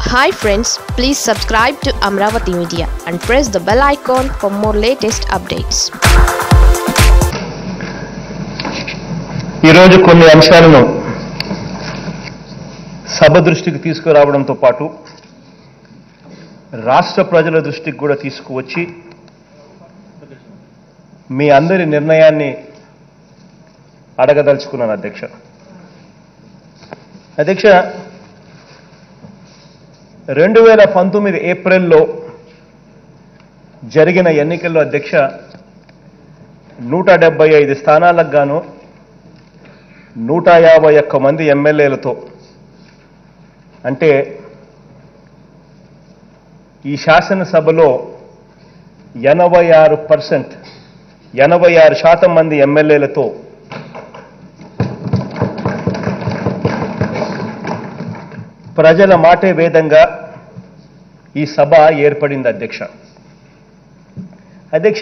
Hi friends please subscribe to Amaravati media and press the bell icon for more latest updates ఈరోజు కొన్ని అంశాలను సభ దృష్టికి తీసుకురావడంతో పాటు రాష్ట్ర ప్రజల దృష్టికి కూడా తీసుకువచ్చి మీ అందరి నిర్ణయాన్ని అడగదలుచుకున్నాను అధ్యక్ష అధ్యక్ష రెండు వేల పంతొమ్మిది ఏప్రిల్లో జరిగిన ఎన్నికల్లో అధ్యక్ష నూట డెబ్బై ఐదు స్థానాలకు గాను నూట యాభై ఒక్క మంది ఎమ్మెల్యేలతో అంటే ఈ శాసనసభలో ఎనభై ఆరు పర్సెంట్ ఎనభై ఆరు శాతం మంది ఎమ్మెల్యేలతో ప్రజల మాటే వేదంగా ఈ సభ ఏర్పడింది అధ్యక్ష అధ్యక్ష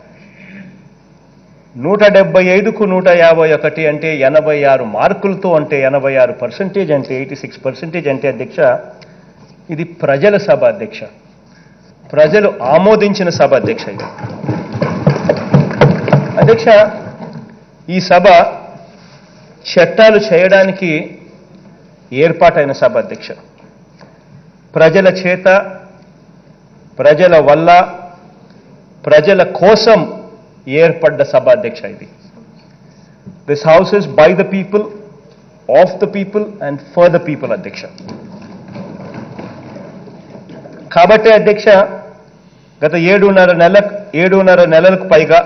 నూట డెబ్బై ఐదుకు నూట యాభై ఒకటి అంటే ఎనభై ఆరు మార్కులతో అంటే ఎనభై ఆరు పర్సెంటేజ్ అంటే ఎయిటీ సిక్స్ పర్సెంటేజ్ అంటే అధ్యక్ష ఇది ప్రజల సభ అధ్యక్ష ప్రజలు ఆమోదించిన సభ అధ్యక్ష ఇది అధ్యక్ష ఈ సభ చట్టాలు చేయడానికి ఏర్పాటైన సభ అధ్యక్ష ప్రజల చేత ప్రజల వల్ల ప్రజల కోసం ఏర్పడ్డ సభ అధ్యక్ష ఇది this house is by the people of the people and for the people అధ్యక్ష కాబట్టి అధ్యక్ష గత ఏడున్నర నెల ఏడున్నర నెలలకు పైగా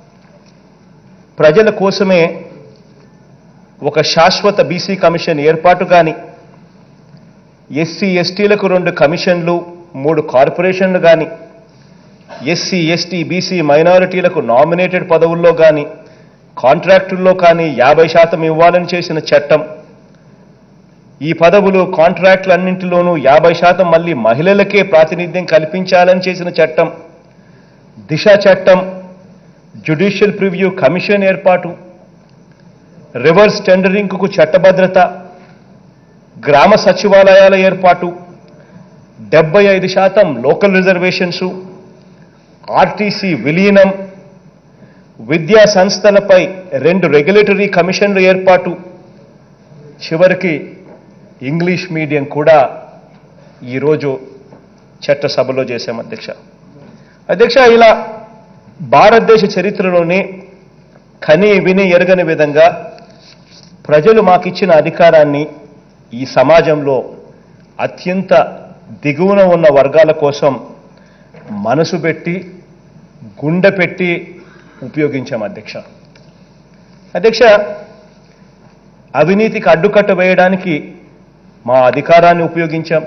ప్రజల కోసమే ఒక శాశ్వత బీసీ కమిషన్ ఏర్పాటు కానీ ఎస్సీ ఎస్టీలకు రెండు కమిషన్లు మూడు కార్పొరేషన్లు కానీ ఎస్సీ ఎస్టీ బీసీ మైనారిటీలకు నామినేటెడ్ పదవుల్లో కానీ కాంట్రాక్టుల్లో కానీ యాభై శాతం ఇవ్వాలని చేసిన చట్టం ఈ పదవులు కాంట్రాక్టులన్నింటిలోనూ యాభై శాతం మళ్ళీ మహిళలకే ప్రాతినిధ్యం కల్పించాలని చేసిన చట్టం దిశ చట్టం జ్యుడిషియల్ ప్రివ్యూ కమిషన్ ఏర్పాటు రివర్స్ టెండరింగ్కు చట్టభద్రత గ్రామ సచివాలయాల ఏర్పాటు డెబ్బై ఐదు శాతం లోకల్ రిజర్వేషన్సు ఆర్టీసీ విలీనం విద్యా సంస్థలపై రెండు రెగ్యులేటరీ కమిషన్లు ఏర్పాటు చివరికి ఇంగ్లీష్ మీడియం కూడా ఈరోజు చట్టసభలో చేశాం అధ్యక్ష అధ్యక్ష ఇలా భారతదేశ చరిత్రలోనే కని విని ఎరగని విధంగా ప్రజలు మాకిచ్చిన అధికారాన్ని ఈ సమాజంలో అత్యంత దిగువన ఉన్న వర్గాల కోసం మనసు పెట్టి గుండె పెట్టి ఉపయోగించాం అధ్యక్ష అధ్యక్ష అవినీతికి అడ్డుకట్ట వేయడానికి మా అధికారాన్ని ఉపయోగించాం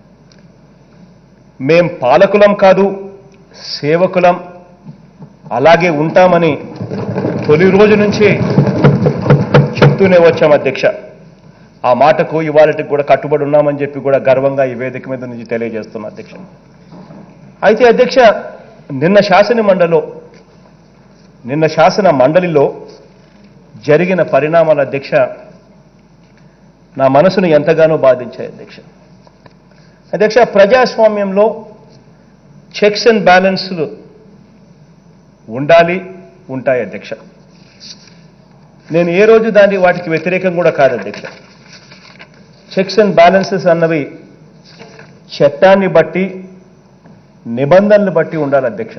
మేం పాలకులం కాదు సేవకులం అలాగే ఉంటామని తొలి రోజు నుంచి చెప్తూనే వచ్చాం అధ్యక్ష ఆ మాటకు ఇవాళకి కూడా కట్టుబడి ఉన్నామని చెప్పి కూడా గర్వంగా ఈ వేదిక మీద నుంచి తెలియజేస్తున్నా అధ్యక్ష అయితే అధ్యక్ష నిన్న శాసన మండలిలో నిన్న శాసన మండలిలో జరిగిన పరిణామాల అధ్యక్ష నా మనసును ఎంతగానో బాధించాయి అధ్యక్ష అధ్యక్ష ప్రజాస్వామ్యంలో చెక్స్ అండ్ బ్యాలెన్స్లు ఉండాలి ఉంటాయి అధ్యక్ష నేను ఏ రోజు దాన్ని వాటికి వ్యతిరేకం కూడా కాదు అధ్యక్ష చెక్స్ అండ్ బ్యాలెన్సెస్ అన్నవి చట్టాన్ని బట్టి నిబంధనలు బట్టి ఉండాలి అధ్యక్ష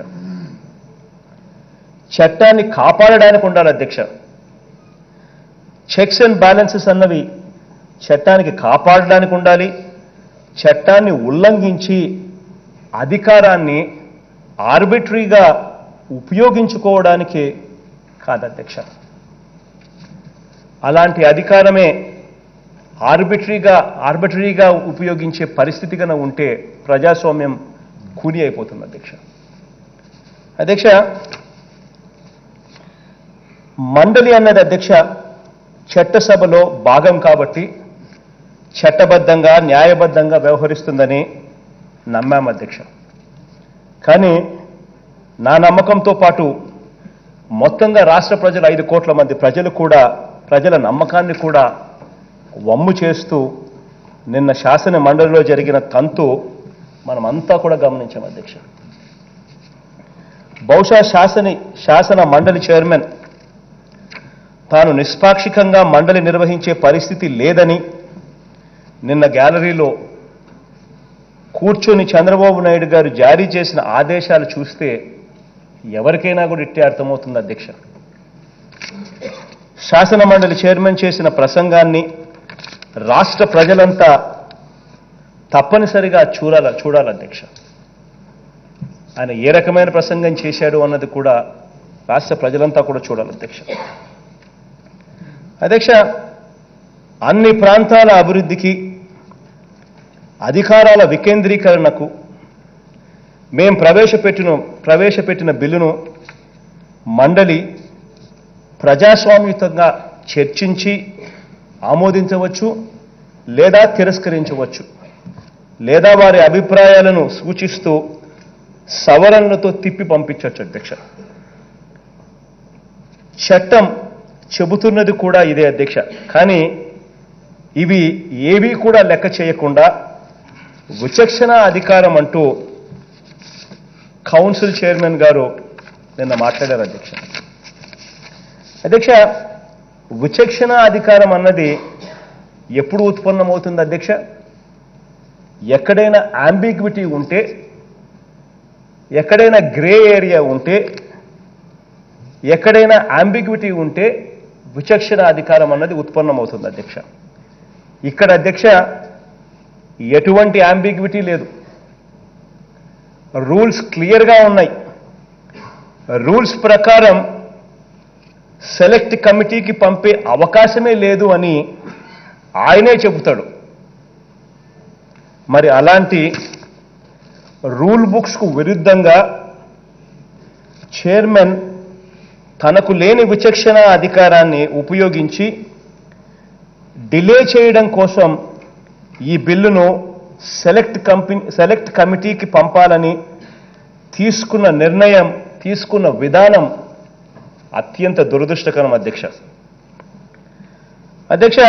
చట్టాన్ని కాపాడడానికి ఉండాలి అధ్యక్ష చెక్స్ అండ్ బ్యాలెన్సెస్ అన్నవి చట్టానికి కాపాడడానికి ఉండాలి చట్టాన్ని ఉల్లంఘించి అధికారాన్ని ఆర్బిటరీగా ఉపయోగించుకోవడానికి కాదు అధ్యక్ష అలాంటి అధికారమే ఆర్బిటరీగా ఆర్బిటరీగా ఉపయోగించే పరిస్థితి కనుక ఉంటే ప్రజాస్వామ్యం కూని అయిపోతుంది అధ్యక్ష అధ్యక్ష మండలి అన్నది అధ్యక్ష చట్టసభలో భాగం కాబట్టి చట్టబద్ధంగా న్యాయబద్ధంగా వ్యవహరిస్తుందని నమ్మాం అధ్యక్ష కానీ నా నమ్మకంతో పాటు మొత్తంగా రాష్ట్ర ప్రజలు ఐదు కోట్ల మంది ప్రజలు కూడా ప్రజల నమ్మకాన్ని కూడా వమ్ము చేస్తూ నిన్న శాసన మండలిలో జరిగిన తంతు మనమంతా కూడా గమనించాం అధ్యక్ష బహుశా శాసని శాసన మండలి చైర్మన్ తాను నిష్పాక్షికంగా మండలి నిర్వహించే పరిస్థితి లేదని నిన్న గ్యాలరీలో కూర్చొని చంద్రబాబు నాయుడు గారు జారీ చేసిన ఆదేశాలు చూస్తే ఎవరికైనా కూడా ఇట్టే అర్థమవుతుంది అధ్యక్ష శాసన మండలి చైర్మన్ చేసిన ప్రసంగాన్ని రాష్ట్ర ప్రజలంతా తప్పనిసరిగా చూడాల చూడాలి అధ్యక్ష ఆయన ఏ రకమైన ప్రసంగం చేశాడు అన్నది కూడా రాష్ట్ర ప్రజలంతా కూడా చూడాలి అధ్యక్ష అధ్యక్ష అన్ని ప్రాంతాల అభివృద్ధికి అధికారాల వికేంద్రీకరణకు మేం ప్రవేశపెట్టిన ప్రవేశపెట్టిన బిల్లును మండలి ప్రజాస్వామ్యుతంగా చర్చించి ఆమోదించవచ్చు లేదా తిరస్కరించవచ్చు లేదా వారి అభిప్రాయాలను సూచిస్తూ సవరణలతో తిప్పి పంపించవచ్చు అధ్యక్ష చట్టం చెబుతున్నది కూడా ఇదే అధ్యక్ష కానీ ఇవి ఏవీ కూడా లెక్క చేయకుండా విచక్షణ అధికారం అంటూ కౌన్సిల్ చైర్మన్ గారు నిన్న మాట్లాడారు అధ్యక్ష అధ్యక్ష విచక్షణ అధికారం అన్నది ఎప్పుడు ఉత్పన్నమవుతుంది అధ్యక్ష ఎక్కడైనా అంబిగ్విటీ ఉంటే ఎక్కడైనా గ్రే ఏరియా ఉంటే ఎక్కడైనా అంబిగ్విటీ ఉంటే విచక్షణ అధికారం అన్నది ఉత్పన్నమవుతుంది అధ్యక్ష ఇక్కడ అధ్యక్ష ఎటువంటి అంబిగ్విటీ లేదు రూల్స్ క్లియర్గా ఉన్నాయి రూల్స్ ప్రకారం సెలెక్ట్ కమిటీకి పంపే అవకాశమే లేదు అని ఆయనే చెబుతాడు మరి అలాంటి రూల్ బుక్స్కు విరుద్ధంగా చైర్మన్ తనకు లేని విచక్షణ అధికారాన్ని ఉపయోగించి డిలే చేయడం కోసం ఈ బిల్లును సెలెక్ట్ కంపెనీ సెలెక్ట్ కమిటీకి పంపాలని తీసుకున్న నిర్ణయం తీసుకున్న విధానం అత్యంత దురదృష్టకరం అధ్యక్ష అధ్యక్ష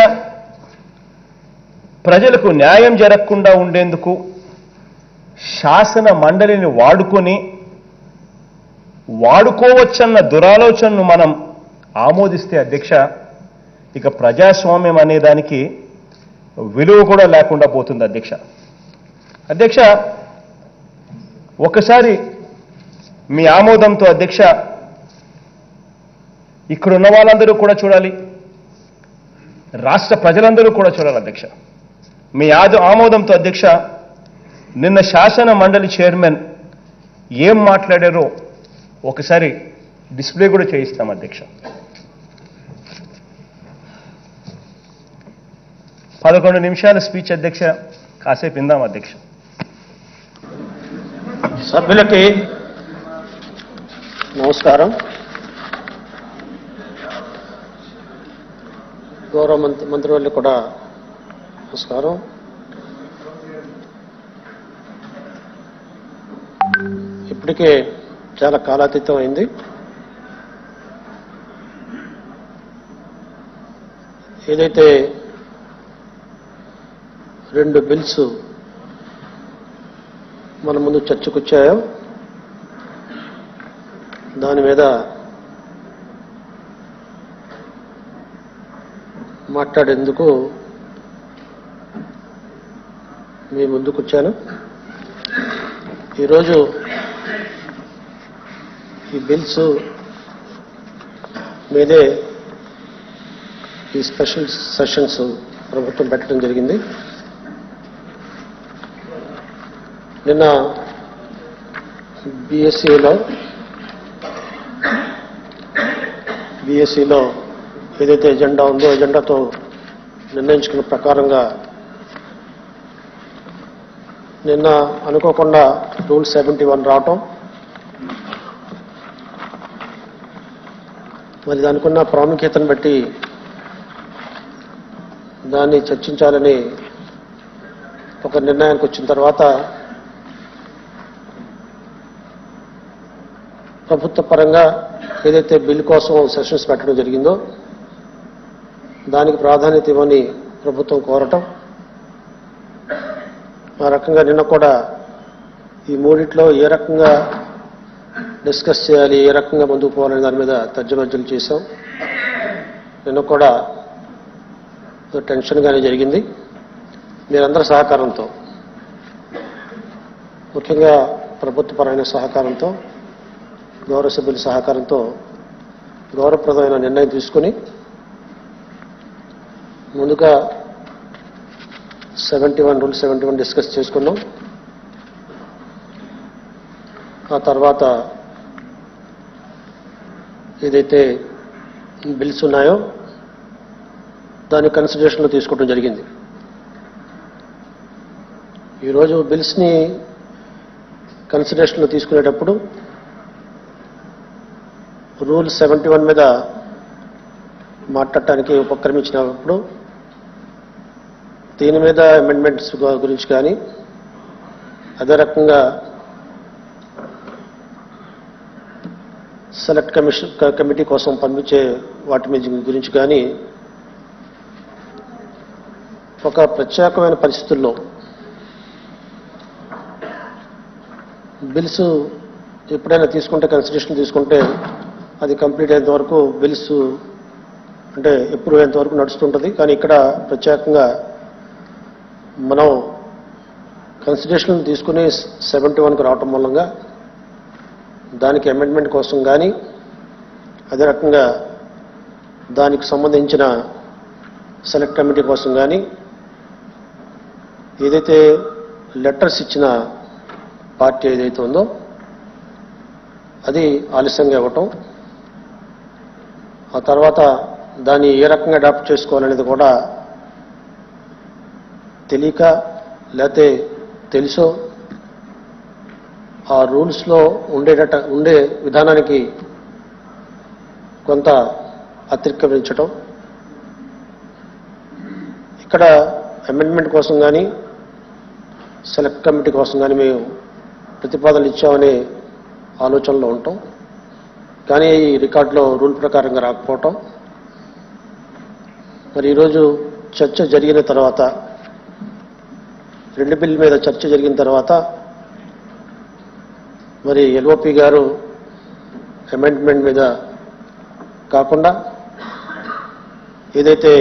ప్రజలకు న్యాయం జరగకుండా ఉండేందుకు శాసన మండలిని వాడుకొని వాడుకోవచ్చన్న దురాలోచనను మనం ఆమోదిస్తే అధ్యక్ష ఇక ప్రజాస్వామ్యం అనే దానికి విలువ కూడా లేకుండా పోతుంది అధ్యక్ష అధ్యక్ష ఒకసారి మీ ఆమోదంతో అధ్యక్ష ఇక్కడ ఉన్న వాళ్ళందరూ కూడా చూడాలి రాష్ట్ర ప్రజలందరూ కూడా చూడాలి అధ్యక్ష మీ ఆద ఆమోదంతో అధ్యక్ష నిన్న శాసన మండలి చైర్మన్ ఏం మాట్లాడారో ఒకసారి డిస్ప్లే కూడా చేయిస్తాం అధ్యక్ష పదకొండు నిమిషాల స్పీచ్ అధ్యక్ష కాసేపు ఇందాం అధ్యక్ష సభ్యులకి నమస్కారం గౌరవ మంత్రి మంత్రివర్యులు కూడా నమస్కారం ఇప్పటికే చాలా కాలాతీతం అయింది ఏదైతే రెండు బిల్స్ మన ముందు చర్చకు వచ్చాయో దాని మీద మాట్లాడేందుకు మీ ముందుకు వచ్చాను ఈరోజు ఈ బిల్స్ మీదే ఈ స్పెషల్ సెషన్స్ ప్రభుత్వం పెట్టడం జరిగింది నిన్న బీఎస్సీలో బీఎస్సీలో ఏదైతే ఎజెండా ఉందో ఎజెండాతో నిర్ణయించుకున్న ప్రకారంగా నిన్న అనుకోకుండా రూల్ సెవెంటీ వన్ రావటం మరి దానికి ఉన్న ప్రాముఖ్యతను బట్టి దాన్ని చర్చించాలని ఒక నిర్ణయానికి వచ్చిన తర్వాత ప్రభుత్వ పరంగా ఏదైతే బిల్ కోసం సెషన్స్ పెట్టడం జరిగిందో దానికి ప్రాధాన్యత ఇవ్వని ప్రభుత్వం కోరటం ఆ రకంగా నిన్న కూడా ఈ మూడిట్లో ఏ రకంగా డిస్కస్ చేయాలి ఏ రకంగా ముందుకు పోవాలనే దాని మీద తర్జమర్జలు చేశాం నిన్న కూడా టెన్షన్గానే జరిగింది మీరందరి సహకారంతో ముఖ్యంగా ప్రభుత్వపరమైన సహకారంతో గౌరవ సభ్యుల సహకారంతో గౌరవప్రదమైన నిర్ణయం తీసుకుని ముందుగా seventy one rule seventy one discuss చేసుకున్నాం ఆ తర్వాత ఏదైతే బిల్స్ ఉన్నాయో దాని కన్సిడరేషన్లో తీసుకోవడం జరిగింది ఈరోజు బిల్స్ని కన్సిడరేషన్లో తీసుకునేటప్పుడు రూల్ సెవెంటీ వన్ మీద మాట్లాడటానికి ఉపక్రమించినప్పుడు దీని మీద అమెండ్మెంట్స్ గురించి కానీ అదే రకంగా సెలెక్ట్ కమిషన్ క- కమిటీ కోసం పంపించే వాటి మీద గురించి కానీ ఒక ప్రత్యేకమైన పరిస్థితుల్లో బిల్స్ ఎప్పుడైనా తీసుకుంటే కన్సిడరేషన్ తీసుకుంటే అది కంప్లీట్ అయ్యేంత వరకు బిల్స్ అంటే ఎప్పుడు అయ్యేంత వరకు నడుస్తుంటుంది కానీ ఇక్కడ ప్రత్యేకంగా మనం కన్సిడరేషన్ తీసుకుని సెవెంటీ వన్కి రావటం మూలంగా దానికి అమెండ్మెంట్ కోసం కానీ అదే రకంగా దానికి సంబంధించిన సెలెక్ట్ కమిటీ కోసం కానీ ఏదైతే లెటర్స్ ఇచ్చిన పార్టీ ఏదైతే ఉందో అది ఆలస్యంగా ఇవ్వటం ఆ తర్వాత దాన్ని ఏ రకంగా అడాప్ట్ చేసుకోవాలనేది కూడా తెలియక లేకపోతే తెలుసో ఆ రూల్స్లో ఉండేటట ఉండే విధానానికి కొంత అతిక్రమించటం ఇక్కడ అమెండ్మెంట్ కోసం కానీ సెలెక్ట్ కమిటీ కోసం కానీ మేము ప్రతిపాదనలు ఇచ్చామనే ఆలోచనలో ఉంటాం కానీ ఈ రికార్డులో రూల్ ప్రకారంగా రాకపోవటం మరి ఈరోజు చర్చ జరిగిన తర్వాత రెండు బిల్ మీద చర్చ జరిగిన తర్వాత మరి ఎల్ఓపి గారు అమెండ్మెంట్ మీద కాకుండా ఏదైతే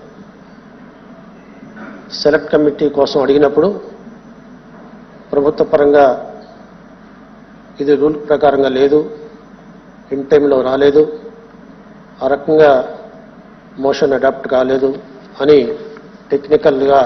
సెలెక్ట్ కమిటీ కోసం అడిగినప్పుడు ప్రభుత్వ పరంగా ఇది రూల్ ప్రకారంగా లేదు ఇన్ టైంలో రాలేదు ఆ రకంగా మోషన్ అడాప్ట్ కాలేదు అని టెక్నికల్గా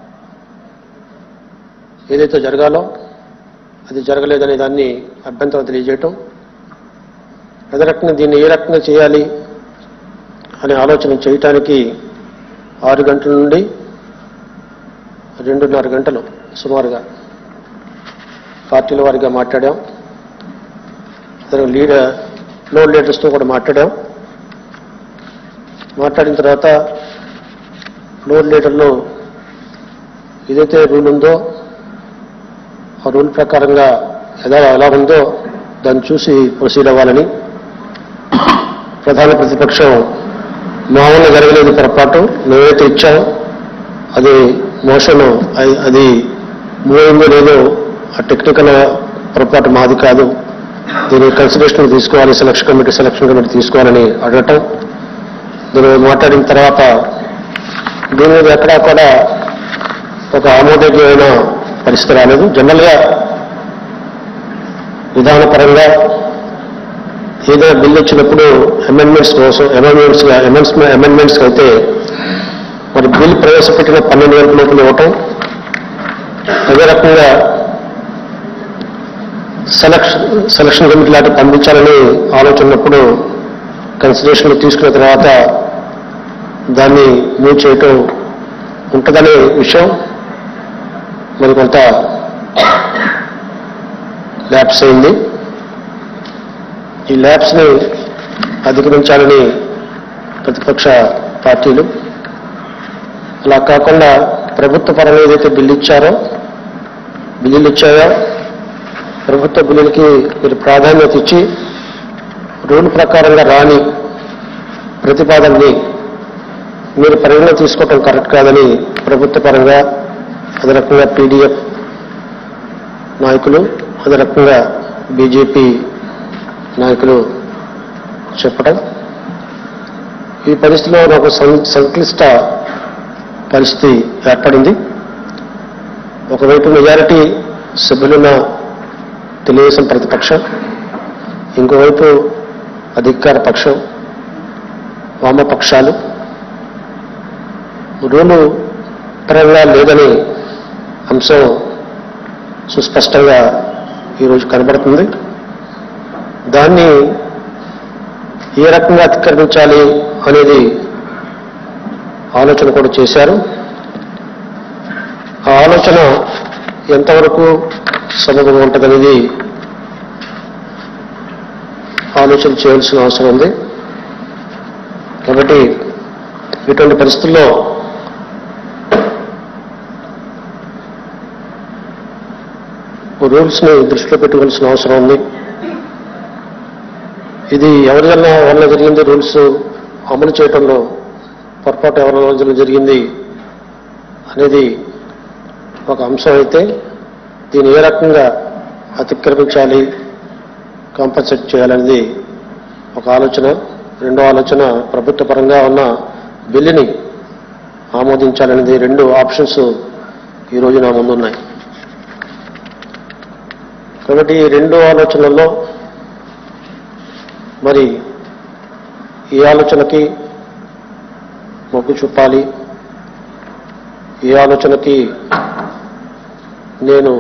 ఏదైతే జరగాలో అది జరగలేదనే దాన్ని అభ్యంతరం తెలియజేయటం అదే రకంగా దీన్ని ఏ రకంగా చేయాలి అనే ఆలోచన చేయటానికి ఆరు గంటల నుండి రెండున్నర గంటలు సుమారుగా పార్టీల వారిగా మాట్లాడాం అదే లీడర్ ఫ్లోర్ లీడర్స్తో కూడా మాట్లాడాం మాట్లాడిన తర్వాత ఫ్లోర్ లీడర్లో ఏదైతే రూల్ ఉందో ఆ రూల్ ప్రకారంగా ఎలా ఎలా ఉందో దాన్ని చూసి ప్రొసీడ్ అవ్వాలని ప్రధాన ప్రతిపక్షం మామూలుగా జరగలేదు పొరపాటు మేమైతే ఇచ్చాం అది మోషన్ అయి- అది మూవిందో లేదో ఆ టెక్నికల్ పొరపాటు మాది కాదు దీన్ని కన్సిడరేషన్ తీసుకోవాలి సెలక్షన్ కమిటీ సెలక్షన్ కమిటీ తీసుకోవాలని అడగటం దీని మీద మాట్లాడిన తర్వాత దీని మీద ఎక్కడా కూడా ఒక ఆమోదయోగ్యమైన పరిస్థితి రాలేదు జనరల్గా విధానపరంగా ఏదైనా బిల్ వచ్చినప్పుడు అమెండ్మెంట్స్ కోసం అమెండ్మెంట్స్ అమెండ్మెంట్స్ అయితే మరి బిల్ ప్రవేశపెట్టిన పన్నెండు గంటల లోపల ఇవ్వటం అదే రకంగా సెలక్షన్ సెలక్షన్ కమిటీ లాంటి పంపించాలని ఆలోచన ఉన్నప్పుడు కన్సిడరేషన్ తీసుకున్న తర్వాత దాన్ని మూవ్ చేయటం ఉంటుందనే విషయం మరి కొంత ల్యాప్స్ అయింది ఈ ల్యాబ్స్ని అధిగమించాలని ప్రతిపక్ష పార్టీలు అలా కాకుండా ప్రభుత్వ పరంగా ఏదైతే బిల్లు ఇచ్చారో బిల్లులు ఇచ్చాయో ప్రభుత్వ బిల్లులకి మీరు ప్రాధాన్యత ఇచ్చి రూల్ ప్రకారంగా రాని ప్రతిపాదనని మీరు పరిగణన తీసుకోవటం కరెక్ట్ కాదని ప్రభుత్వ పరంగా అదే రకంగా పీడిఎఫ్ నాయకులు అదే రకంగా బీజేపీ నాయకులు చెప్పడం ఈ పరిస్థితిలో ఒక సం- సంక్లిష్ట పరిస్థితి ఏర్పడింది ఒకవైపు మెజారిటీ సభ్యులున్న తెలుగుదేశం ప్రతిపక్షం ఇంకోవైపు అధికార పక్షం వామపక్షాలు రూలు పరంగా లేదని అంశం సుస్పష్టంగా ఈరోజు కనబడుతుంది దాన్ని ఏ రకంగా అతిక్రమించాలి అనేది ఆలోచన కూడా చేశారు ఆ ఆలోచన ఎంతవరకు సబబుగా ఉంటుందనేది ఆలోచన చేయాల్సిన అవసరం ఉంది కాబట్టి ఇటువంటి పరిస్థితుల్లో రూల్స్ని దృష్టిలో పెట్టుకోవాల్సిన అవసరం ఉంది ఇది ఎవరి వల్ల వల్ల జరిగింది రూల్స్ అమలు చేయడంలో పొరపాటు ఎవరి వల్ల జరిగింది అనేది ఒక అంశం అయితే దీన్ని ఏ రకంగా అతిక్రమించాలి కాంపన్సేట్ చేయాలనేది ఒక ఆలోచన రెండో ఆలోచన ప్రభుత్వ పరంగా ఉన్న బిల్లుని ఆమోదించాలనేది రెండు ఆప్షన్స్ ఈరోజు నా ముందున్నాయి కాబట్టి ఈ రెండు ఆలోచనల్లో మరి ఈ ఆలోచనకి మొగ్గు చూపాలి ఈ ఆలోచనకి నేను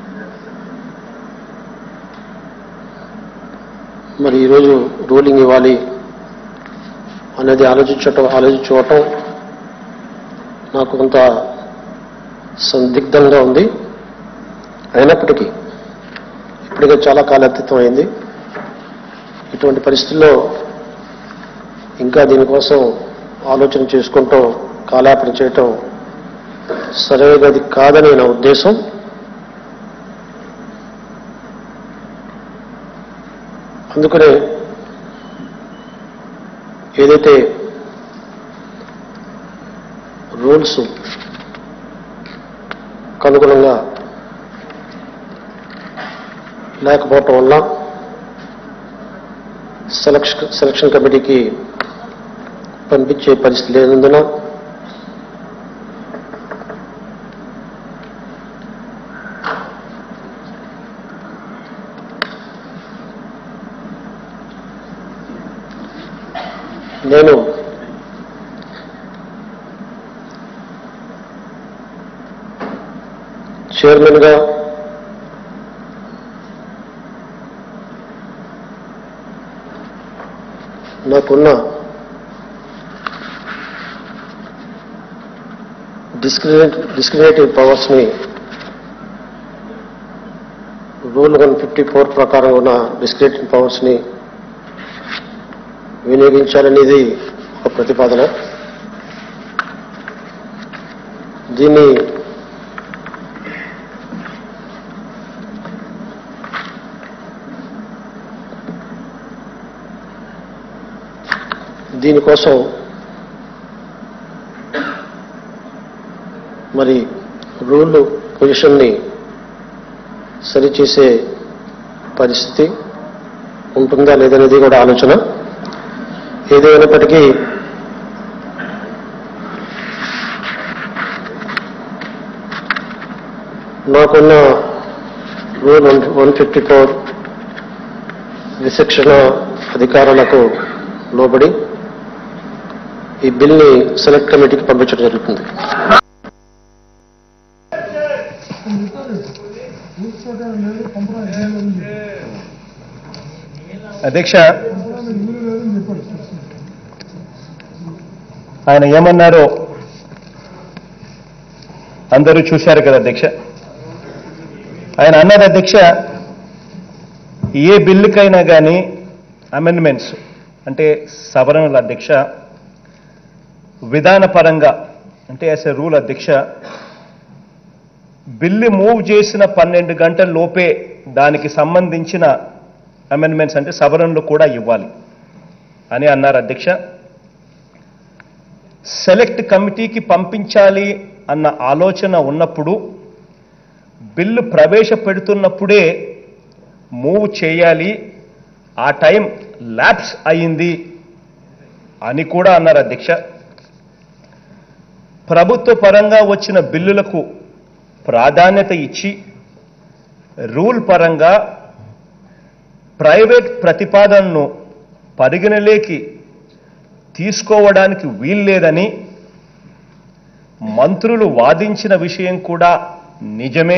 మరి ఈరోజు రూలింగ్ ఇవ్వాలి అనేది ఆలోచించటం ఆలోచించుకోవటం నాకు కొంత సందిగ్ధంగా ఉంది అయినప్పటికీ ఇప్పటికే చాలా కాలాతీతం అయింది ఇటువంటి పరిస్థితుల్లో ఇంకా దీనికోసం ఆలోచన చేసుకుంటూ కాలాపన చేయటం సరైనది కాదని నా ఉద్దేశం అందుకనే ఏదైతే రూల్స్ అనుగుణంగా లేకపోవటం వల్ల సెలక్షన్ సెలక్షన్ కమిటీకి పంపించే పరిస్థితి లేనందున నేను చైర్మన్గా నాకున్న డిస్క్రిమినేట్ డిస్క్రిమినేటివ్ పవర్స్ని రూల్ వన్ ఫిఫ్టీ ఫోర్ ప్రకారం ఉన్న డిస్క్రిమినేటివ్ పవర్స్ని వినియోగించాలనేది ఒక ప్రతిపాదన దీన్ని దీనికోసం మరి రూల్ పొజిషన్ని సరిచేసే పరిస్థితి ఉంటుందా లేదనేది కూడా ఆలోచన ఏదైనప్పటికీ నాకున్న రూల్ వన్ ఫిఫ్టీ ఫోర్ విశిక్షణ అధికారులకు లోబడి ఈ బిల్ని సెలెక్ట్ కమిటీకి పంపించడం జరుగుతుంది అధ్యక్ష ఆయన ఏమన్నారో అందరూ చూశారు కదా అధ్యక్ష ఆయన అన్నారు అధ్యక్ష ఏ బిల్లుకైనా కానీ అమెండ్మెంట్స్ అంటే సవరణల అధ్యక్ష విధానపరంగా అంటే యాజ్ ఎ రూల్ అధ్యక్ష బిల్లు మూవ్ చేసిన పన్నెండు గంటల లోపే దానికి సంబంధించిన అమెండ్మెంట్స్ అంటే సవరణలు కూడా ఇవ్వాలి అని అన్నారు అధ్యక్ష సెలెక్ట్ కమిటీకి పంపించాలి అన్న ఆలోచన ఉన్నప్పుడు బిల్లు ప్రవేశపెడుతున్నప్పుడే మూవ్ చేయాలి ఆ టైం ల్యాప్స్ అయింది అని కూడా అన్నారు అధ్యక్ష ప్రభుత్వ పరంగా వచ్చిన బిల్లులకు ప్రాధాన్యత ఇచ్చి రూల్ పరంగా ప్రైవేట్ ప్రతిపాదనను పరిగణలోకి తీసుకోవడానికి వీల్లేదని మంత్రులు వాదించిన విషయం కూడా నిజమే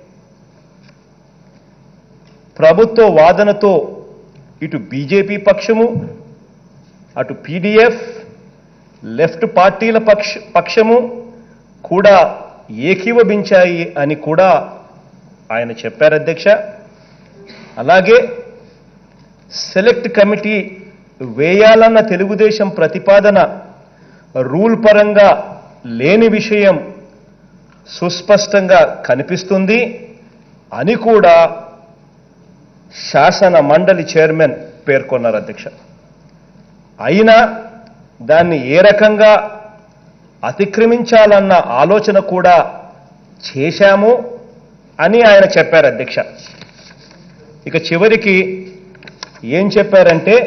ప్రభుత్వ వాదనతో ఇటు బీజేపీ పక్షము అటు పీడీఎఫ్ లెఫ్ట్ పార్టీల పక్ష పక్షము కూడా ఏకీభవించాయి అని కూడా ఆయన చెప్పారు అధ్యక్ష అలాగే సెలెక్ట్ కమిటీ వేయాలన్న తెలుగుదేశం ప్రతిపాదన రూల్ పరంగా లేని విషయం సుస్పష్టంగా కనిపిస్తుంది అని కూడా శాసన మండలి చైర్మన్ పేర్కొన్నారు అధ్యక్ష అయినా దాన్ని ఏ రకంగా అతిక్రమించాలన్న ఆలోచన కూడా చేశాము అని ఆయన చెప్పారు అధ్యక్ష ఇక చివరికి ఏం చెప్పారంటే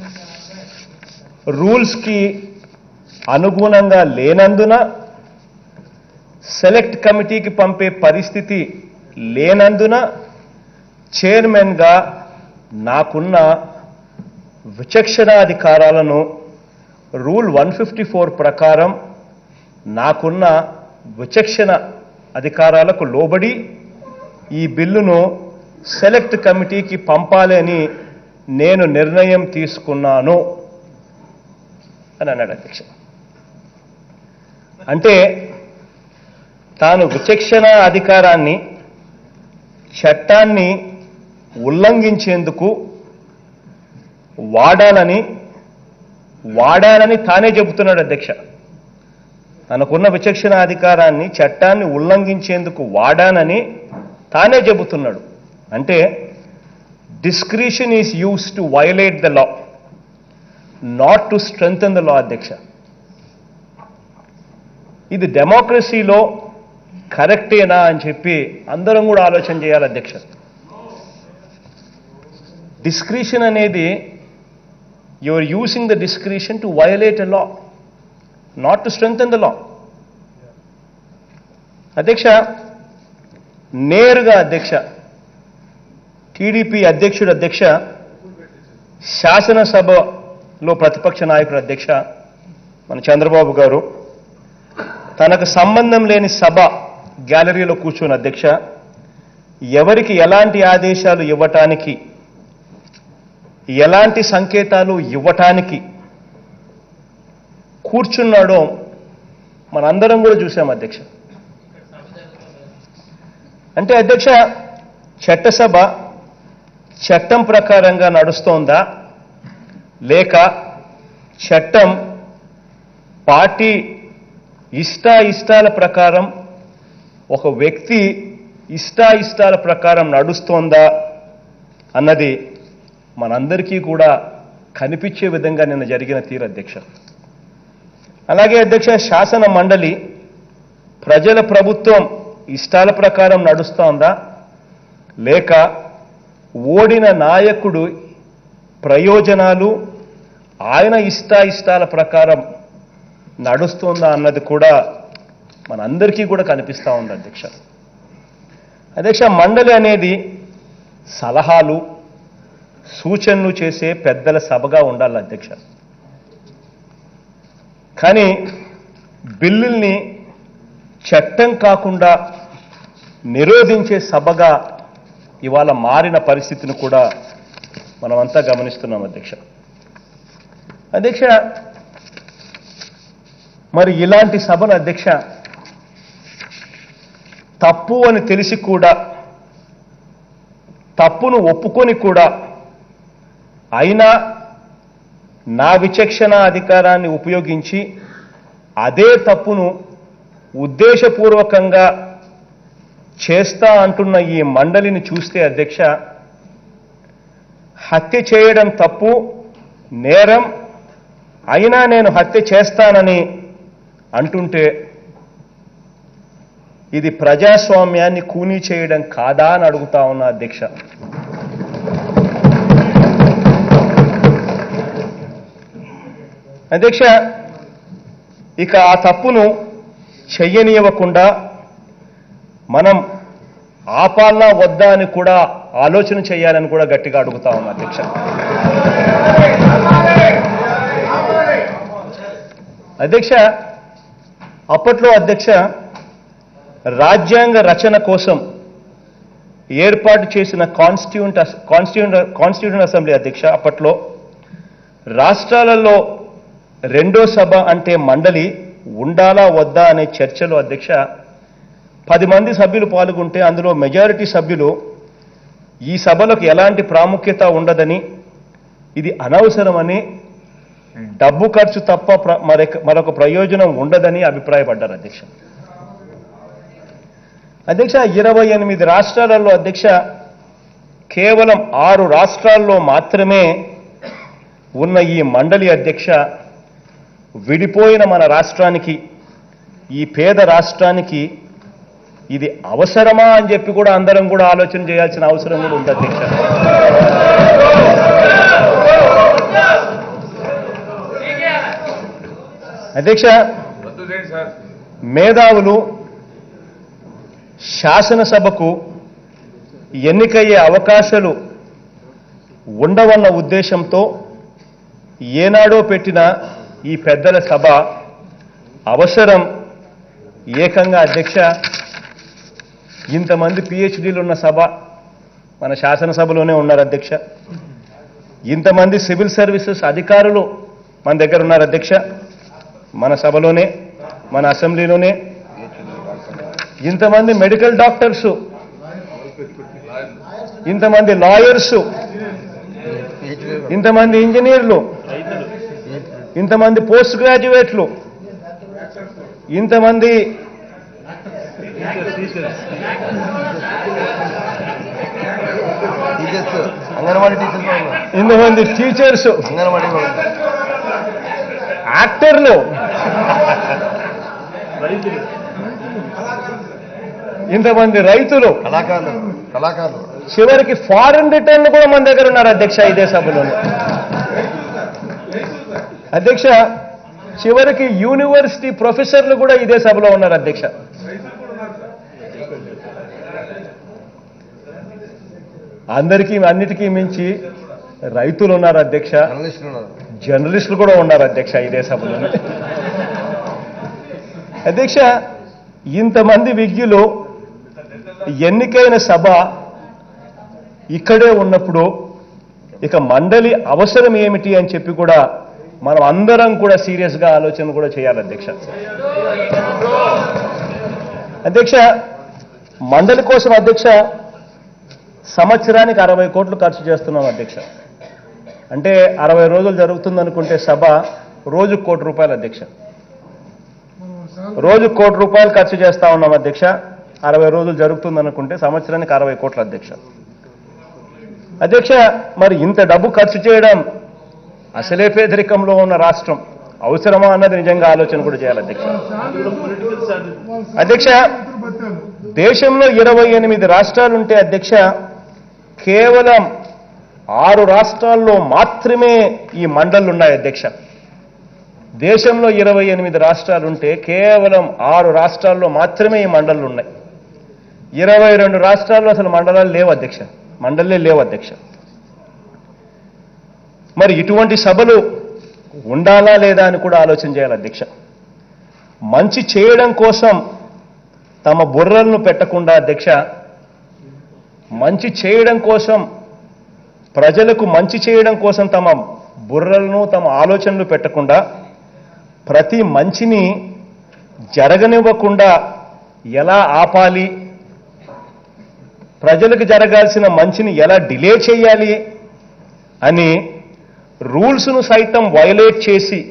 రూల్స్కి అనుగుణంగా లేనందున సెలెక్ట్ కమిటీకి పంపే పరిస్థితి లేనందున చైర్మన్గా నాకున్న విచక్షణాధికారాలను రూల్ వన్ ఫిఫ్టీ ఫోర్ ప్రకారం నాకున్న విచక్షణ అధికారాలకు లోబడి ఈ బిల్లును సెలెక్ట్ కమిటీకి పంపాలి అని నేను నిర్ణయం తీసుకున్నాను అని అన్నాడు అధ్యక్ష అంటే తాను విచక్షణ అధికారాన్ని చట్టాన్ని ఉల్లంఘించేందుకు వాడాలని వాడాలని తానే చెబుతున్నాడు అధ్యక్ష తనకున్న విచక్షణ అధికారాన్ని చట్టాన్ని ఉల్లంఘించేందుకు వాడానని తానే చెబుతున్నాడు అంటే discretion is used to violate the law not to strengthen the law అధ్యక్ష ఇది డెమోక్రసీలో కరెక్టేనా అని చెప్పి అందరం కూడా ఆలోచన చేయాలి అధ్యక్ష డిస్క్రిషన్ అనేది you are using the discretion to violate a law not to strengthen the law అధ్యక్ష నేరుగా అధ్యక్ష టీడీపీ అధ్యక్షుడు అధ్యక్ష శాసనసభలో ప్రతిపక్ష నాయకుడు అధ్యక్ష మన చంద్రబాబు గారు తనకు సంబంధం లేని సభ గ్యాలరీలో కూర్చున్న అధ్యక్ష ఎవరికి ఎలాంటి ఆదేశాలు ఇవ్వటానికి ఎలాంటి సంకేతాలు ఇవ్వటానికి కూర్చున్నాడో మనందరం కూడా చూసాం అధ్యక్ష అంటే అధ్యక్ష చట్టసభ చట్టం ప్రకారంగా నడుస్తోందా లేక చట్టం పార్టీ ఇష్ట ఇష్టాల ప్రకారం ఒక వ్యక్తి ఇష్ట ఇష్టాల ప్రకారం నడుస్తోందా అన్నది మనందరికీ కూడా కనిపించే విధంగా నిన్న జరిగిన తీరు అధ్యక్ష అలాగే అధ్యక్ష శాసన మండలి ప్రజల ప్రభుత్వం ఇష్టాల ప్రకారం నడుస్తోందా లేక ఓడిన నాయకుడు ప్రయోజనాలు ఆయన ఇష్ట ఇష్టాల ప్రకారం నడుస్తుందా అన్నది కూడా మనందరికీ కూడా కనిపిస్తూ ఉంది అధ్యక్ష అధ్యక్ష మండలి అనేది సలహాలు సూచనలు చేసే పెద్దల సభగా ఉండాలి అధ్యక్ష కానీ బిల్లుల్ని చట్టం కాకుండా నిరోధించే సభగా ఇవాళ మారిన పరిస్థితిని కూడా మనమంతా గమనిస్తున్నాం అధ్యక్ష అధ్యక్ష మరి ఇలాంటి సభను అధ్యక్ష తప్పు అని తెలిసి కూడా తప్పును ఒప్పుకొని కూడా అయినా నా విచక్షణ అధికారాన్ని ఉపయోగించి అదే తప్పును ఉద్దేశపూర్వకంగా చేస్తా అంటున్న ఈ మండలిని చూస్తే అధ్యక్ష హత్య చేయడం తప్పు నేరం అయినా నేను హత్య చేస్తానని అంటుంటే ఇది ప్రజాస్వామ్యాన్ని కూనీ చేయడం కాదా అని అడుగుతా ఉన్నా అధ్యక్ష అధ్యక్ష ఇక ఆ తప్పును చెయ్యనివ్వకుండా మనం ఆపాలనా వద్దా అని కూడా ఆలోచన చేయాలని కూడా గట్టిగా అడుగుతా ఉన్నా అధ్యక్ష అధ్యక్ష అప్పట్లో అధ్యక్ష రాజ్యాంగ రచన కోసం ఏర్పాటు చేసిన కాన్స్టిట్యూంట్ కాన్స్టిట్యూంట్ కాన్స్టిట్యూంట్ అసెంబ్లీ అధ్యక్ష అప్పట్లో రాష్ట్రాలలో రెండో సభ అంటే మండలి ఉండాలా వద్దా అనే చర్చలో అధ్యక్ష పది మంది సభ్యులు పాల్గొంటే అందులో మెజారిటీ సభ్యులు ఈ సభలకు ఎలాంటి ప్రాముఖ్యత ఉండదని ఇది అనవసరమని డబ్బు ఖర్చు తప్ప ప్ర- మరొక మరొక ప్రయోజనం ఉండదని అభిప్రాయపడ్డారు అధ్యక్ష అధ్యక్ష ఇరవై ఎనిమిది రాష్ట్రాలలో అధ్యక్ష కేవలం ఆరు రాష్ట్రాల్లో మాత్రమే ఉన్న ఈ మండలి అధ్యక్ష విడిపోయిన మన రాష్ట్రానికి ఈ పేద రాష్ట్రానికి ఇది అవసరమా అని చెప్పి కూడా అందరం కూడా ఆలోచన చేయాల్సిన అవసరం కూడా ఉంది అధ్యక్ష అధ్యక్ష మేధావులు శాసనసభకు ఎన్నికయ్యే అవకాశాలు ఉండవన్న ఉద్దేశంతో ఏనాడో పెట్టిన ఈ పెద్దల సభ అవసరం ఏకంగా అధ్యక్ష ఇంతమంది పిహెచ్డీలు ఉన్న సభ మన శాసనసభలోనే ఉన్నారు అధ్యక్ష ఇంతమంది సివిల్ సర్వీసెస్ అధికారులు మన దగ్గర ఉన్నారు అధ్యక్ష మన సభలోనే మన అసెంబ్లీలోనే ఇంతమంది మెడికల్ డాక్టర్స్ ఇంతమంది లాయర్స్ ఇంతమంది ఇంజనీర్లు ఇంతమంది పోస్ట్ గ్రాడ్యుయేట్లు ఇంతమంది టీచర్స్ అంగన్వాడీ టీచర్స్ కూడా ఉన్నారు. ఇంతమంది టీచర్స్ అంగన్వాడీ కూడా ఉన్నారు. యాక్టర్లు ఇంతమంది రైతులు కళాకారులు కళాకారులు చివరికి ఫారెన్ రిటర్న్ కూడా మన దగ్గర ఉన్నారు అధ్యక్ష ఇదే సభలోనే అధ్యక్ష చివరికి యూనివర్సిటీ ప్రొఫెసర్లు కూడా ఇదే సభలో ఉన్నారు అధ్యక్ష అందరికీ అన్నిటికీ మించి రైతులు ఉన్నారు అధ్యక్ష జర్నలిస్టులు ఉన్నారు జర్నలిస్టులు కూడా ఉన్నారు అధ్యక్ష ఇదే సభలోనే అధ్యక్ష ఇంతమంది విజ్ఞులు ఎన్నికైన సభ ఇక్కడే ఉన్నప్పుడు ఇక మండలి అవసరం ఏమిటి అని చెప్పి కూడా మనం అందరం కూడా సీరియస్గా ఆలోచన కూడా చేయాలి అధ్యక్ష అధ్యక్ష మండలి కోసం అధ్యక్ష సంవత్సరానికి అరవై కోట్లు ఖర్చు చేస్తున్నాం అధ్యక్ష అంటే అరవై రోజులు జరుగుతుంది అనుకుంటే సభ రోజు కోటి రూపాయలు అధ్యక్ష రోజు కోటి రూపాయలు ఖర్చు చేస్తా ఉన్నాం అధ్యక్ష అరవై రోజులు జరుగుతుంది అనుకుంటే సంవత్సరానికి అరవై కోట్ల అధ్యక్ష అధ్యక్ష మరి ఇంత డబ్బు ఖర్చు చేయడం అసలే పేదరికంలో ఉన్న రాష్ట్రం అవసరమా అన్నది నిజంగా ఆలోచన కూడా చేయాలి అధ్యక్ష అధ్యక్ష దేశంలో ఇరవై ఎనిమిది రాష్ట్రాలుంటే అధ్యక్ష కేవలం ఆరు రాష్ట్రాల్లో మాత్రమే ఈ మండళ్ళు ఉన్నాయి అధ్యక్ష దేశంలో ఇరవై ఎనిమిది రాష్ట్రాలుంటే కేవలం ఆరు రాష్ట్రాల్లో మాత్రమే ఈ మండళ్ళు ఉన్నాయి ఇరవై రెండు రాష్ట్రాల్లో అసలు మండలాలు లేవు అధ్యక్ష మండలే లేవు అధ్యక్ష మరి ఇటువంటి సభలు ఉండాలా లేదా అని కూడా ఆలోచన చేయాలి అధ్యక్ష మంచి చేయడం కోసం తమ బుర్రలను పెట్టకుండా అధ్యక్ష మంచి చేయడం కోసం ప్రజలకు మంచి చేయడం కోసం తమ బుర్రలను తమ ఆలోచనలు పెట్టకుండా ప్రతి మంచిని జరగనివ్వకుండా ఎలా ఆపాలి ప్రజలకు జరగాల్సిన మంచిని ఎలా డిలే చేయాలి అని రూల్స్ను సైతం వయలేట్ చేసి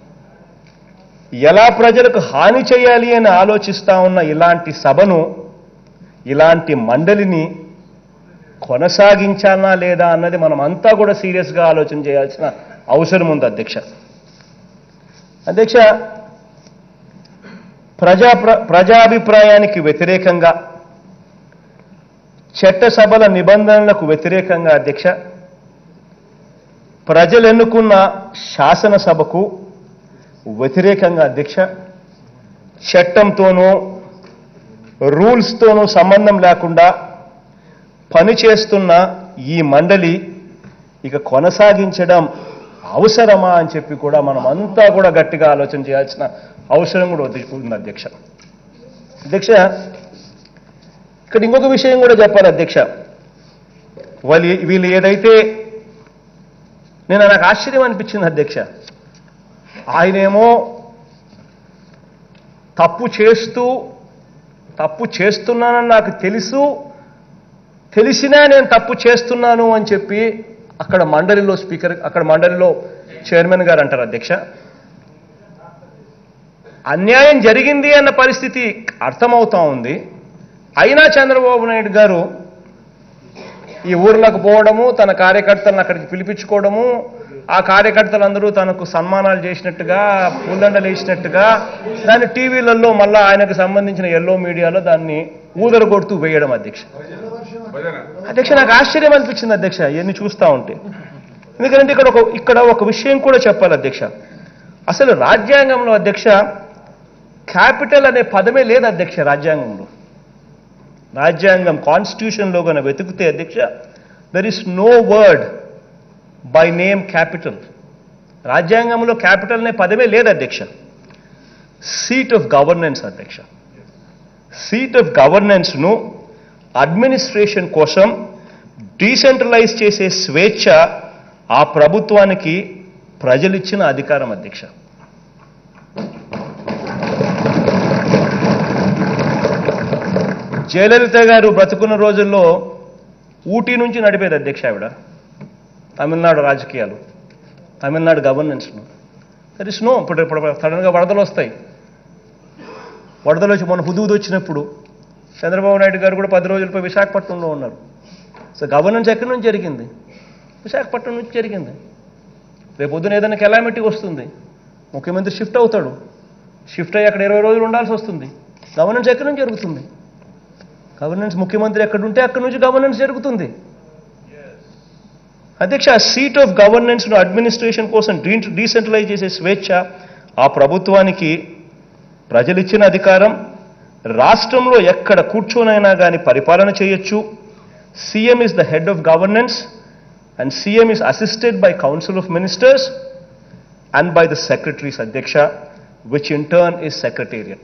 ఎలా ప్రజలకు హాని చేయాలి అని ఆలోచిస్తా ఉన్న ఇలాంటి సభను ఇలాంటి మండలిని కొనసాగించాలా లేదా అన్నది మనం అంతా కూడా సీరియస్గా ఆలోచన చేయాల్సిన అవసరం ఉంది అధ్యక్ష అధ్యక్ష ప్రజా ప్రజాభిప్రాయానికి వ్యతిరేకంగా చట్టసభల నిబంధనలకు వ్యతిరేకంగా అధ్యక్ష ప్రజలు ఎన్నుకున్న శాసనసభకు వ్యతిరేకంగా అధ్యక్ష చట్టంతోనూ రూల్స్తోనూ సంబంధం లేకుండా పనిచేస్తున్న ఈ మండలి ఇక కొనసాగించడం అవసరమా అని చెప్పి కూడా మనం అంతా కూడా గట్టిగా ఆలోచన చేయాల్సిన అవసరం కూడా ఉంది అధ్యక్ష అధ్యక్ష ఇక్కడ ఇంకొక విషయం కూడా చెప్పాలి అధ్యక్ష వాళ్ళు వీళ్ళు ఏదైతే నేను నాకు ఆశ్చర్యం అనిపించింది అధ్యక్ష ఆయనేమో తప్పు చేస్తూ తప్పు చేస్తున్నానని నాకు తెలుసు తెలిసినా నేను తప్పు చేస్తున్నాను అని చెప్పి అక్కడ మండలిలో స్పీకర్ అక్కడ మండలిలో చైర్మన్ గారు అంటారు అధ్యక్ష అన్యాయం జరిగింది అన్న పరిస్థితి అర్థమవుతా ఉంది అయినా చంద్రబాబు నాయుడు గారు ఈ ఊర్లకు పోవడము తన కార్యకర్తలను అక్కడికి పిలిపించుకోవడము ఆ కార్యకర్తలందరూ తనకు సన్మానాలు చేసినట్టుగా పూలండలు వేసినట్టుగా దాన్ని టీవీలలో మళ్ళా ఆయనకు సంబంధించిన ఎల్లో మీడియాలో దాన్ని ఊదరగొడుతూ వేయడం అధ్యక్ష అధ్యక్ష నాకు ఆశ్చర్యం అనిపించింది అధ్యక్ష ఇవన్నీ చూస్తూ ఉంటే ఎందుకంటే ఇక్కడ ఒక ఇక్కడ ఒక విషయం కూడా చెప్పాలి అధ్యక్ష అసలు రాజ్యాంగంలో అధ్యక్ష క్యాపిటల్ అనే పదమే లేదు అధ్యక్ష రాజ్యాంగంలో రాజ్యాంగం కాన్స్టిట్యూషన్లో కనుక వెతుకుతే అధ్యక్ష there is no word by name capital రాజ్యాంగంలో క్యాపిటల్ అనే పదమే లేదు అధ్యక్ష సీట్ ఆఫ్ గవర్నెన్స్ అధ్యక్ష సీట్ ఆఫ్ గవర్నెన్స్ను అడ్మినిస్ట్రేషన్ కోసం డీసెంట్రలైజ్ చేసే స్వేచ్ఛ ఆ ప్రభుత్వానికి ప్రజలిచ్చిన అధికారం అధ్యక్ష జయలలిత గారు బ్రతుకున్న రోజుల్లో ఊటీ నుంచి నడిపేది అధ్యక్ష ఆవిడ తమిళనాడు రాజకీయాలు తమిళనాడు గవర్నెన్స్ను దర్ ఇస్ నో ఇప్పుడు ఇప్పుడు సడన్గా వరదలు వస్తాయి వరదలు వచ్చి మన హుదూదు వచ్చినప్పుడు చంద్రబాబు నాయుడు గారు కూడా పది రోజులపై విశాఖపట్నంలో ఉన్నారు సో గవర్నెన్స్ ఎక్కడి నుంచి జరిగింది విశాఖపట్నం నుంచి జరిగింది రేపు పొద్దున ఏదైనా కెలామిటీ వస్తుంది ముఖ్యమంత్రి షిఫ్ట్ అవుతాడు షిఫ్ట్ అయ్యి అక్కడ ఇరవై రోజులు ఉండాల్సి వస్తుంది గవర్నెన్స్ ఎక్కడి నుంచి జరుగుతుంది గవర్నెన్స్ ముఖ్యమంత్రి ఎక్కడ ఉంటే అక్కడి నుంచి గవర్నెన్స్ జరుగుతుంది అధ్యక్ష ఆ సీట్ ఆఫ్ గవర్నెన్స్ను అడ్మినిస్ట్రేషన్ కోసం డీ డీసెంట్రలైజ్ చేసే స్వేచ్ఛ ఆ ప్రభుత్వానికి ప్రజలిచ్చిన అధికారం రాష్ట్రంలో ఎక్కడ కూర్చోనైనా కానీ పరిపాలన చేయొచ్చు CM is the head of governance and CM is assisted by council of ministers and by the secretaries అధ్యక్ష which in turn is secretariat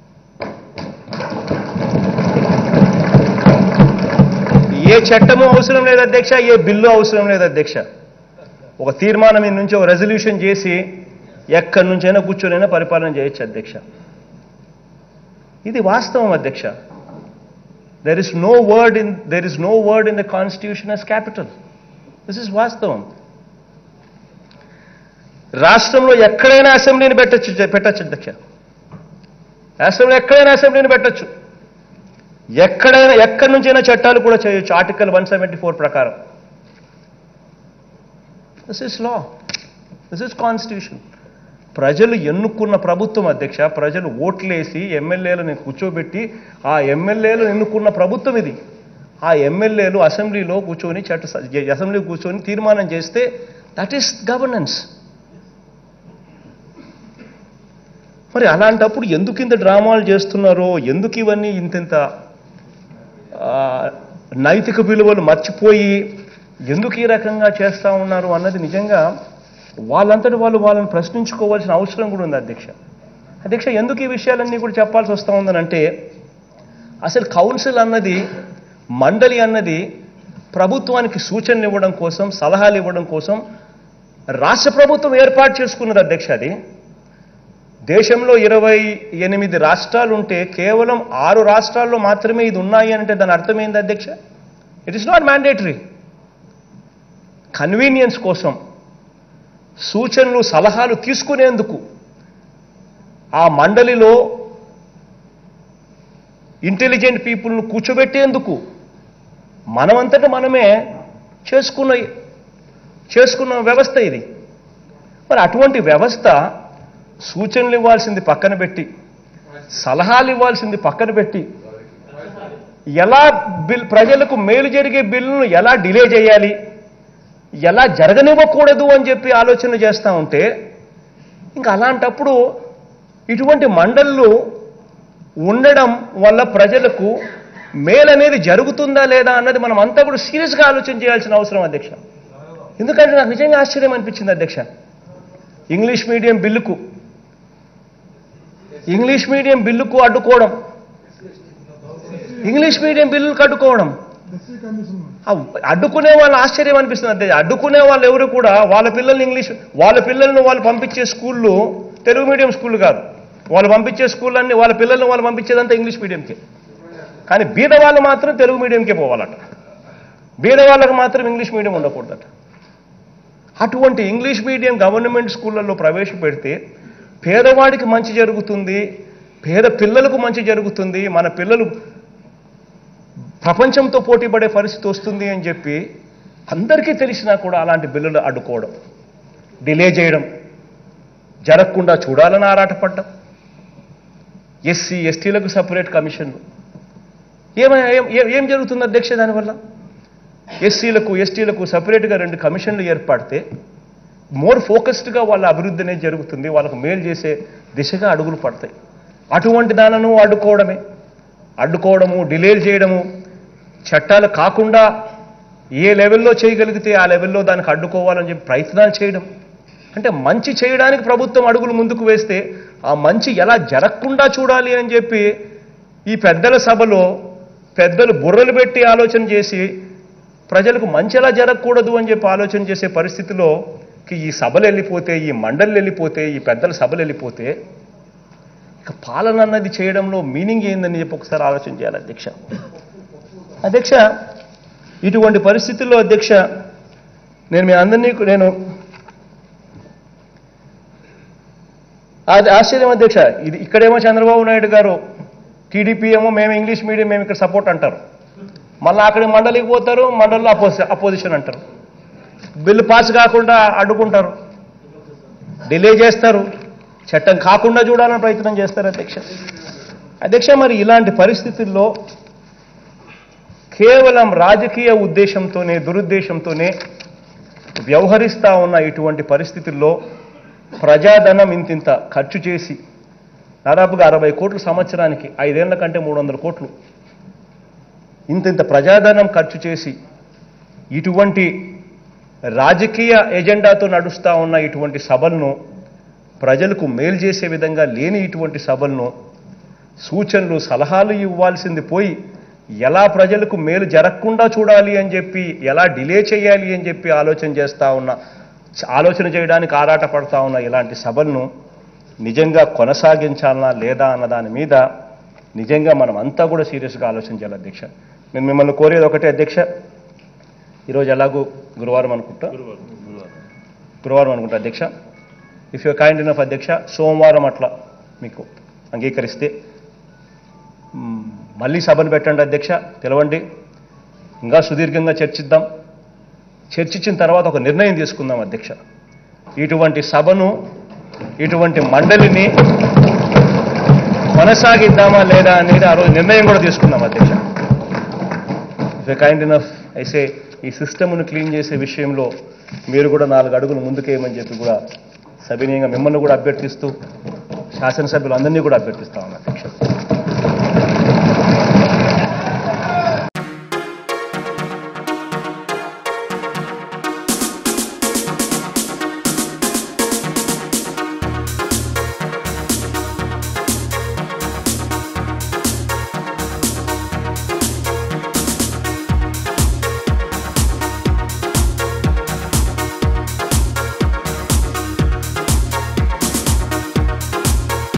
ఏ చట్టము అవసరం లేదు అధ్యక్ష ఏ బిల్లు అవసరం లేదు అధ్యక్ష ఒక తీర్మానం మీ నుంచి ఒక రెజల్యూషన్ చేసి ఎక్కడి నుంచైనా కూర్చొనైనా పరిపాలన చేయొచ్చు అధ్యక్ష ఇది వాస్తవం అధ్యక్ష there is no word in there is no word in the constitution as capital this is వాస్తవం రాష్ట్రంలో ఎక్కడైనా అసెంబ్లీని పెట్టచ్చు పెట్టచ్చు అధ్యక్ష రాష్ట్రంలో ఎక్కడైనా అసెంబ్లీని పెట్టచ్చు ఎక్కడైనా ఎక్కడి నుంచైనా చట్టాలు కూడా చేయొచ్చు ఆర్టికల్ వన్ సెవెంటీ ఫోర్ ప్రకారం this is law this is constitution ప్రజలు ఎన్నుకున్న ప్రభుత్వం అధ్యక్ష ప్రజలు ఓట్లేసి ఎమ్మెల్యేలను కూర్చోబెట్టి ఆ ఎమ్మెల్యేలు ఎన్నుకున్న ప్రభుత్వం ఇది ఆ ఎమ్మెల్యేలు అసెంబ్లీలో కూర్చొని చట్ట అసెంబ్లీ కూర్చొని తీర్మానం చేస్తే దట్ ఈస్ గవర్నెన్స్ మరి అలాంటప్పుడు ఎందుకు ఇంత డ్రామాలు చేస్తున్నారో ఎందుకు ఇవన్నీ ఇంతింత ఆ, నైతిక విలువలు మర్చిపోయి ఎందుకు ఈ రకంగా చేస్తూ ఉన్నారు అన్నది నిజంగా వాళ్ళంతటి వాళ్ళు వాళ్ళని ప్రశ్నించుకోవాల్సిన అవసరం కూడా ఉంది అధ్యక్ష అధ్యక్ష ఎందుకు ఈ విషయాలన్నీ కూడా చెప్పాల్సి వస్తూ ఉందనంటే అసలు కౌన్సిల్ అన్నది మండలి అన్నది ప్రభుత్వానికి సూచనలు ఇవ్వడం కోసం సలహాలు ఇవ్వడం కోసం రాష్ట్ర ప్రభుత్వం ఏర్పాటు చేసుకున్నది అధ్యక్ష అది దేశంలో ఇరవై ఎనిమిది రాష్ట్రాలు ఉంటే కేవలం ఆరు రాష్ట్రాల్లో మాత్రమే ఇది ఉన్నాయి అంటే దాని అర్థం ఏంది అధ్యక్ష it is not mandatory convenience కోసం సూచనలు సలహాలు తీసుకునేందుకు ఆ మండలిలో ఇంటెలిజెంట్ పీపుల్ను కూర్చోబెట్టేందుకు మనమంతట మనమే చేసుకున్న చేసుకున్న వ్యవస్థ ఇది మరి అటువంటి వ్యవస్థ సూచనలు ఇవ్వాల్సింది పక్కన పెట్టి సలహాలు ఇవ్వాల్సింది పక్కన పెట్టి ఎలా బిల్ ప్రజలకు మేలు జరిగే బిల్లును ఎలా డిలే చేయాలి ఎలా జరగనివ్వకూడదు అని చెప్పి ఆలోచన చేస్తూ ఉంటే ఇంకా అలాంటప్పుడు ఇటువంటి మండళ్ళు ఉండడం వల్ల ప్రజలకు మేలనేది జరుగుతుందా లేదా అన్నది మనం అంతా కూడా సీరియస్గా ఆలోచన చేయాల్సిన అవసరం అధ్యక్ష ఎందుకంటే నాకు నిజంగా ఆశ్చర్యం అనిపించింది అధ్యక్ష ఇంగ్లీష్ మీడియం బిల్లుకు ఇంగ్లీష్ మీడియం బిల్లుకు అడ్డుకోవడం ఇంగ్లీష్ మీడియం బిల్లులకు అడ్డుకోవడం ఆ అడ్డుకునే వాళ్ళు ఆశ్చర్యం అనిపిస్తుంది అంతే అడ్డుకునే వాళ్ళు ఎవరు కూడా వాళ్ళ పిల్లల్ని ఇంగ్లీష్ వాళ్ళ పిల్లల్ని వాళ్ళు పంపించే స్కూళ్ళు తెలుగు మీడియం స్కూళ్ళు కాదు వాళ్ళు పంపించే స్కూళ్ళన్నీ వాళ్ళ పిల్లల్ని వాళ్ళు పంపించేదంతా ఇంగ్లీష్ మీడియంకే కానీ బీద వాళ్ళు మాత్రం తెలుగు మీడియంకే పోవాలట బీద వాళ్ళకి మాత్రం ఇంగ్లీష్ మీడియం ఉండకూడదట అటువంటి ఇంగ్లీష్ మీడియం గవర్నమెంట్ స్కూళ్ళల్లో ప్రవేశపెడితే పేదవాడికి మంచి జరుగుతుంది పేద పిల్లలకు మంచి జరుగుతుంది మన పిల్లలు ప్రపంచంతో పోటీ పడే పరిస్థితి వస్తుంది అని చెప్పి అందరికీ తెలిసినా కూడా అలాంటి బిల్లులు అడ్డుకోవడం డిలే చేయడం జరగకుండా చూడాలని ఆరాటపడ్డం ఎస్సీ ఎస్టీలకు సపరేట్ కమిషన్లు ఏమై ఏం- ఏం- ఏం జరుగుతుంది అధ్యక్ష దానివల్ల ఎస్సీలకు ఎస్టీలకు సపరేట్గా రెండు కమిషన్లు ఏర్పడితే మోర్ ఫోకస్డ్గా వాళ్ళ అభివృద్ధి అనేది జరుగుతుంది వాళ్ళకు మేలు చేసే దిశగా అడుగులు పడతాయి అటువంటి దానను అడ్డుకోవడమే అడ్డుకోవడము డిలేలు చేయడము చట్టాలు కాకుండా ఏ లెవెల్లో చేయగలిగితే ఆ లెవెల్లో దానికి అడ్డుకోవాలని చెప్పి ప్రయత్నాలు చేయడం అంటే మంచి చేయడానికి ప్రభుత్వం అడుగులు ముందుకు వేస్తే ఆ మంచి ఎలా జరగకుండా చూడాలి అని చెప్పి ఈ పెద్దల సభలో పెద్దలు బుర్రలు పెట్టి ఆలోచన చేసి ప్రజలకు మంచి ఎలా జరగకూడదు అని చెప్పి ఆలోచన చేసే పరిస్థితిలో కి ఈ సభలు వెళ్ళిపోతే ఈ మండళ్ళు వెళ్ళిపోతే ఈ పెద్దల సభలు వెళ్ళిపోతే ఇక పాలన అన్నది చేయడంలో మీనింగ్ ఏందని చెప్పి ఒకసారి ఆలోచన చేయాలి అధ్యక్ష అధ్యక్ష ఇటువంటి పరిస్థితుల్లో అధ్యక్ష నేను మీ అందరినీ నేను అది ఆశ్చర్యం అధ్యక్ష ఇది ఇక్కడేమో చంద్రబాబు నాయుడు గారు టీడీపీ ఏమో మేము ఇంగ్లీష్ మీడియం మేము ఇక్కడ సపోర్ట్ అంటారు మళ్ళీ అక్కడ మండలికి పోతారు మండలిలో అపోజి అపోజిషన్ అంటారు బిల్లు పాస్ కాకుండా అడ్డుకుంటారు డిలే చేస్తారు చట్టం కాకుండా చూడాలని ప్రయత్నం చేస్తారు అధ్యక్ష అధ్యక్ష మరి ఇలాంటి పరిస్థితుల్లో కేవలం రాజకీయ ఉద్దేశంతోనే దురుద్దేశంతోనే వ్యవహరిస్తా ఉన్న ఇటువంటి పరిస్థితుల్లో ప్రజాధనం ఇంతింత ఖర్చు చేసి దాదాపుగా అరవై కోట్ల సంవత్సరానికి ఐదేళ్ల కంటే మూడు వందల కోట్లు ఇంతింత ప్రజాధనం ఖర్చు చేసి ఇటువంటి రాజకీయ ఎజెండాతో నడుస్తా ఉన్న ఇటువంటి సభలను ప్రజలకు మేలు చేసే విధంగా లేని ఇటువంటి సభలను సూచనలు సలహాలు ఇవ్వాల్సింది పోయి ఎలా ప్రజలకు మేలు జరగకుండా చూడాలి అని చెప్పి ఎలా డిలే చేయాలి అని చెప్పి ఆలోచన చేస్తా ఉన్న ఆలోచన చేయడానికి ఆరాట పడతా ఉన్న ఇలాంటి సభలను నిజంగా కొనసాగించాలనా లేదా అన్న దాని మీద నిజంగా మనం అంతా కూడా సీరియస్గా ఆలోచన చేయాలి అధ్యక్ష నేను మిమ్మల్ని కోరేది ఒకటే అధ్యక్ష ఈరోజు ఎలాగో గురువారం అనుకుంటా గురువారం అనుకుంటా అధ్యక్ష ఇఫ్ యూ కైండ్ ఇనఫ్ అధ్యక్ష సోమవారం అట్లా మీకు అంగీకరిస్తే మ్, మళ్ళీ సభను పెట్టండి అధ్యక్ష పిలవండి ఇంకా సుదీర్ఘంగా చర్చిద్దాం చర్చించిన తర్వాత ఒక నిర్ణయం తీసుకుందాం అధ్యక్ష ఇటువంటి సభను ఇటువంటి మండలిని కొనసాగిద్దామా లేదా అనేది ఆ రోజు నిర్ణయం కూడా తీసుకుందాం అధ్యక్ష ఇఫ్ కైండ్ ఇనఫ్ అయితే ఈ సిస్టమ్ను క్లీన్ చేసే విషయంలో మీరు కూడా నాలుగు అడుగులు ముందుకేయమని చెప్పి కూడా సవినీయంగా మిమ్మల్ని కూడా అభ్యర్థిస్తూ శాసనసభ్యులందరినీ కూడా అభ్యర్థిస్తా ఉన్నా అధ్యక్ష